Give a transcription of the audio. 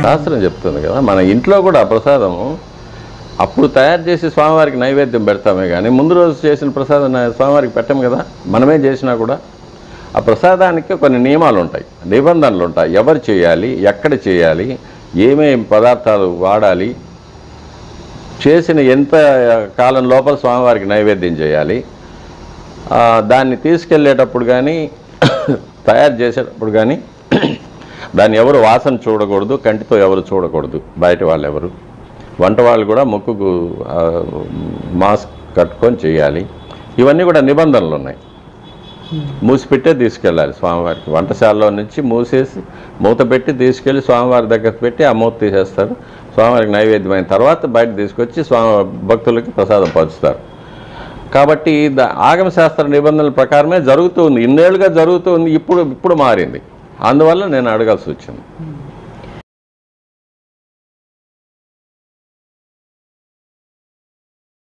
శాస్త్రం చెప్తుంది కదా మన ఇంట్లో కూడా ప్రసాదము అప్పుడు తయారు చేసి స్వామివారికి నైవేద్యం పెడతామే కానీ ముందు రోజు చేసిన ప్రసాదం నా- స్వామివారికి పెట్టము కదా మనమే చేసినా కూడా ఆ ప్రసాదానికి కొన్ని నియమాలు ఉంటాయి నిబంధనలు ఉంటాయి ఎవరు చేయాలి ఎక్కడ చేయాలి ఏమేమి పదార్థాలు వాడాలి చేసిన ఎంత కాలం లోపల స్వామివారికి నైవేద్యం చేయాలి ఆ, దాన్ని తీసుకెళ్ళేటప్పుడు కానీ తయారు చేసేటప్పుడు కానీ దాన్ని ఎవరు వాసన చూడకూడదు కంటితో ఎవరు చూడకూడదు బయట వాళ్ళు ఎవరు వంట వాళ్ళు కూడా ముక్కుకు ఆ, మాస్క్ కట్టుకొని చేయాలి ఇవన్నీ కూడా నిబంధనలు ఉన్నాయి మూసిపెట్టే తీసుకెళ్ళాలి స్వామివారికి వంటశాలలో నుంచి మూసేసి మూత పెట్టి తీసుకెళ్ళి స్వామివారి దగ్గర పెట్టి ఆ మూత తీసేస్తారు స్వామివారికి నైవేద్యం అయిన తర్వాత బయట తీసుకొచ్చి స్వామి భక్తులకి ప్రసాదం పంచుతారు కాబట్టి ద- ఆగమ శాస్త్ర నిబంధనల ప్రకారమే జరుగుతూ ఉంది ఇన్నేళ్లుగా జరుగుతూ ఉంది ఇప్పుడు ఇప్పుడు మారింది అందువల్ల నేను అడగాల్సి వచ్చింది